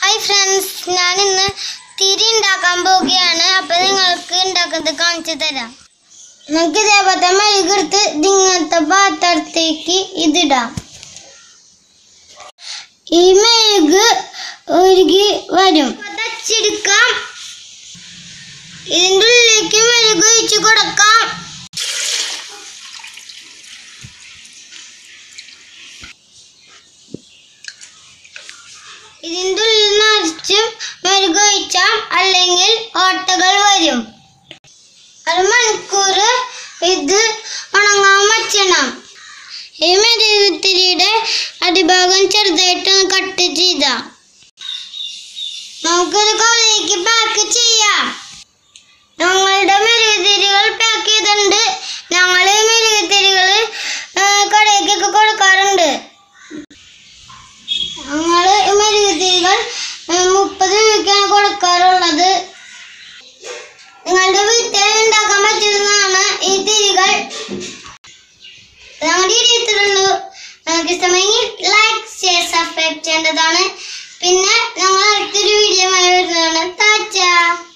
hi friends ഞാൻ ഇന്ന് തിരി ഉണ്ടാക്കാൻ പോവുകയാണ് അപ്പൊ നിങ്ങൾക്ക് ഉണ്ടാക്കുന്നത് കാണിച്ചു തരാം നമുക്ക് ഇതേപോലത്തെ മെഴുകെടുത്ത് ഇങ്ങനത്തെ പാത്രത്തേക്ക് ഇതിടാം ഈ മെഴുക് ഒരുക്കി വരും തച്ചെടുക്കാം ഇതിൻ്റെ ഉള്ളിലേക്ക് മെഴുക് ഒഴിച്ചു കൊടുക്കാം ഇതിൻ്റെ ഉള്ളിൽ നിറച്ചും മെഴുകൊഴിച്ചാം അല്ലെങ്കിൽ ഓട്ടകൾ വരും അരമണിക്കൂർ ഇത് ഉണങ്ങാൻ വച്ചണം ഈ മെഴുകുത്തിരിയുടെ അടിഭാഗം ചെറുതായിട്ടൊന്ന് കട്ട് ചെയ്താം നമുക്കിത് കവറിലേക്ക് പാക്ക് ചെയ്യാം ഞങ്ങളുടെ മെഴുകുതിരികൾ പാക്ക് ചെയ്തിട്ടുണ്ട് ഞങ്ങൾ ഈ മെഴുകുതിരികൾ കടയിലേക്കൊക്കെ കൊടുക്കാറുണ്ട് ഞങ്ങള് മെഴുകുതിരികൾ മുപ്പത് രൂപയ്ക്കാണ് കൊടുക്കാറുള്ളത് നിങ്ങളുടെ വീട്ടിൽ ഉണ്ടാക്കാൻ പറ്റുന്നതാണ് ഈ തിരികൾ ഞങ്ങളുടെ ഈ രീതിയിലുള്ളൂ നിങ്ങൾക്ക് ഇഷ്ടമെങ്കിൽ ലൈക്ക് ഷെയർ സബ്സ്ക്രൈബ് ചെയ്യേണ്ടതാണ് പിന്നെ ഞങ്ങൾ അടുത്തൊരു വീഡിയോ വരുന്നതാണ് താച്ച